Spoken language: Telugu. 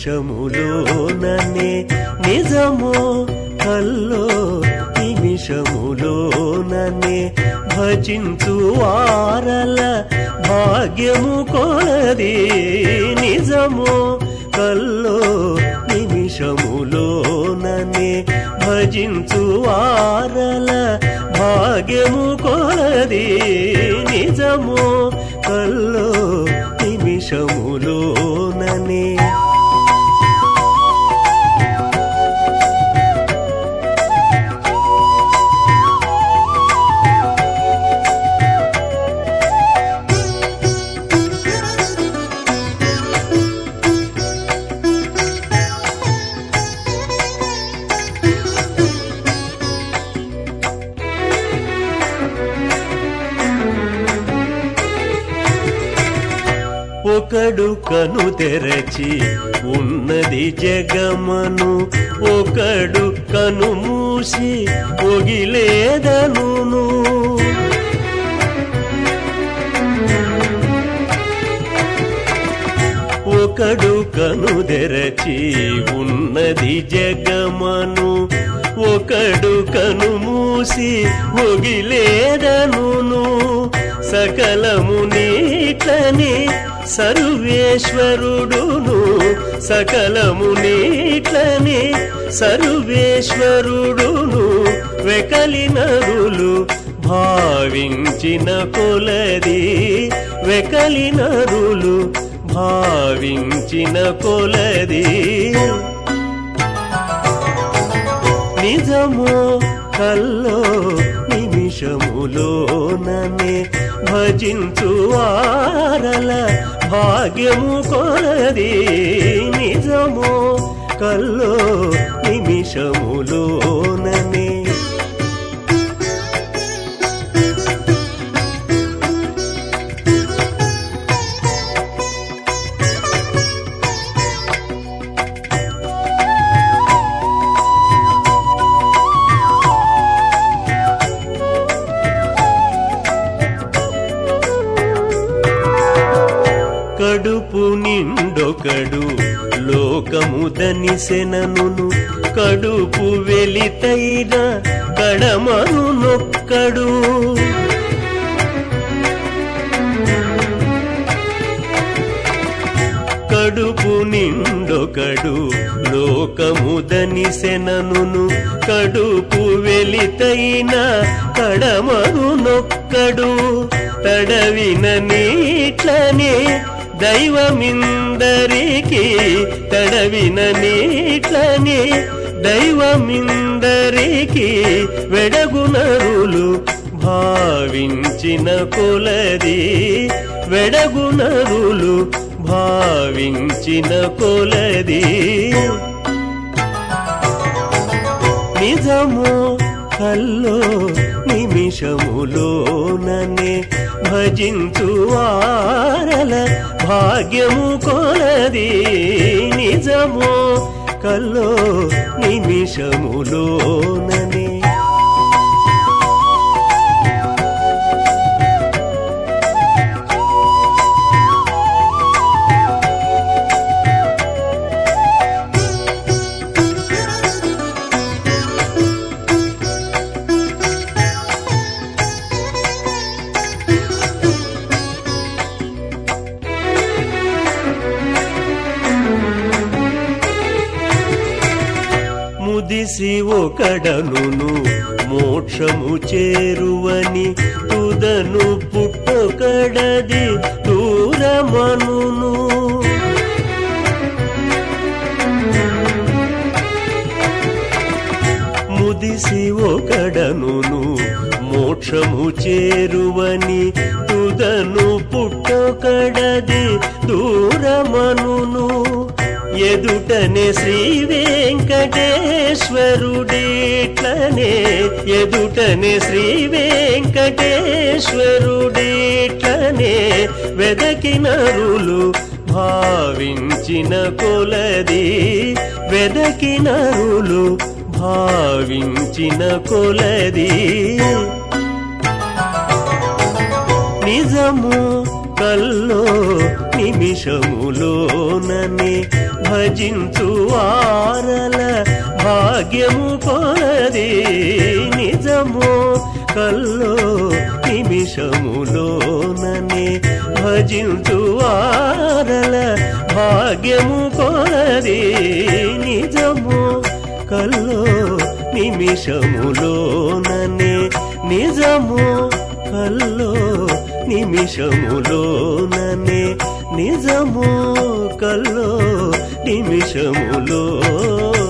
నిమిషములోననే నిజమో కల్లో నిమిషములోననే భజించు వారల భాగ్యము కొలది నిజమో కల్లో నిమిషములోననే భజించు వారల భాగ్యము కొలది నిజమో కల్లో నిమిషములోననే ఒకడు కను తెరచి ఉన్నది జగమను ఒకడు కను మూసి ఒగిలేదనును ఒకడు కను తెరచి ఉన్నది జగమను ఒకడు కను మూసి ఒగిలేదనును సకలము నీట్లని సర్వేశ్వరుడును సకలము నీట్లని సర్వేశ్వరుడును వెకలినరులు భావించిన కొలది వెకలినరులు భావించిన కొలది నిజమో కల్లో నిమిషములోననే భజించు వారల భాగ్యము కొలది నిజమో కల్లో నిమిషములోననే కడుపు నిండొకడు లోకముదనిసెనను కడుపు వెలితైన కడమను నొక్కడు కడుపు నిండొకడు లోకముదనిసెనను కడుపు వెలితైన కడమను నొక్కడు తడవిన నీట్లనే దైవమిందరికి తడవిన నీట్లనే దైవమిందరికి వెడగునరులు భావించిన కొలది వెడగునరులు భావించిన కొలది నిజమో కల్లో నిమిషములోననే భజించు వారల భాగ్యము కొలది నిజమో కల్లో నిమిషములోననే ముదిసి ఒకడనును మోక్షము చేరువని తుదను పుట్టొకడది దూరమనును ముదిసి ఒకడనును మోక్షము చేరువని తుదను పుట్టొకడది దూరమనును ఎదుటనే శ్రీ వెంకటేశ్వరుడిట్లనే ఎదుటనే శ్రీ వెంకటేశ్వరుడిట్లనే వెదకినరులు భావించిన కొలది వెదకినరులు భావించిన కొలది నిజము కల్లో నిమిషములోననే భజించు వారల భాగ్యము కొలది నిజమో కల్లో నిమిషములోననే భజించు వారల భాగ్యము కొలది నిజమో కల్లో నిమిషములోననే నిజము కల్లో నిమిషములోననే నిజము కల్లో నిమిషములో